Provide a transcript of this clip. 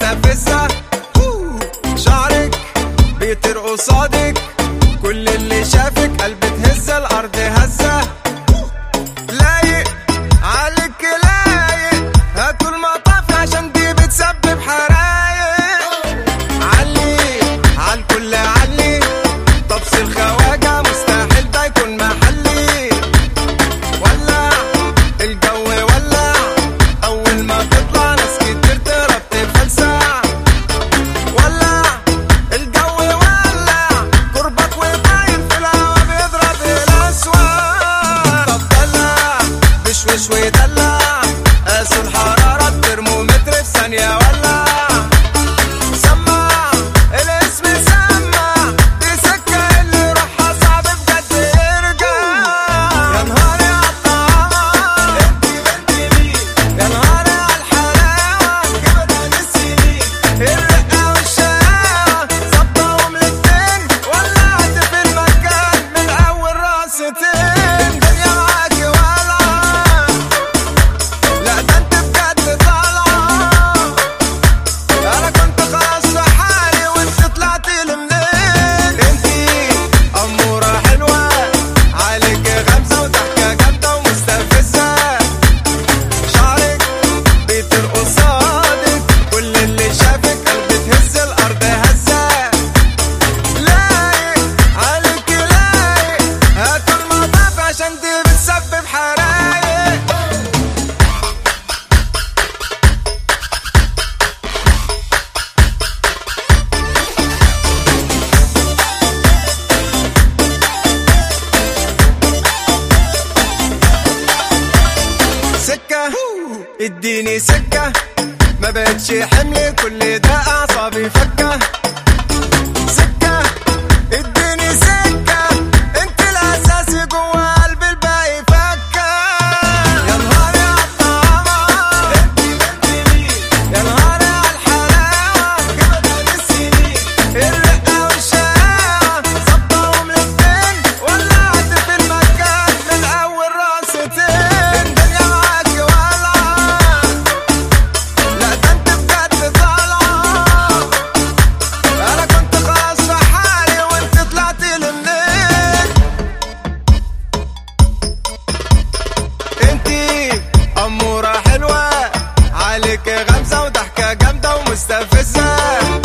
مستفزة شعرك بيطير قصادك كل اللي شافك قلب تهز الأرض هزة لايق عليك لايق هاتوا المطاف عشان دي بتسبب حرايق علي عالكل علي طبس الخواجة مستحيل ده يكون محلي ولع الجو ولع أول ما تطلع ناس كتير تهرب تفلسع ولع الجو ولع قربك وطاير في الهوا بيضرب الأسوار طب دلع بشوش ودلع قاسوا الحرارة الترمومتر في ثانية ولع سمع الاسم سمع دي سكة اللي روحها صعب بجد يرجع يا نهاري عالطعامة انتي بنتي مين يا نهاري عالحلاوة جبنا للسنين الرقة والشقاوة ظبطهم الاتنين ولعت في المكان من أول راستين الدنيا معاكي ولعة لا ده انت بجد طالعة انا كنت خلاص في حالي وانت طلعت لي منين انتي اموره حلوه عليك غمزه وضحكه جامده ومستفزه شعرك بيطير قصادك كل اللي شافك قلب تهز الارض هزه لايق عليك لايق هاتوا المطاف عشان دي بتسبب حرايق سكة اديني سكة ما بقتش حمل كل ده اعصابي فكة سكة اديني سكة انت الاساسي جوا قلبي الباقي فكة يا نهاري عالطعامة انتي بنتي مين يا نهاري عالحلاوة جبنا للسنين الرقة والشقاوة ظبطهم الاتنين ولعت في المكان من اول راستين الدنيا معاكي ولعة لا ده انت بجد طالعة انا كنت خلاص في حالي وانت طلعت لي منين انتي امورة حلوة عليك غمزة وضحكة جامدة ومستفزة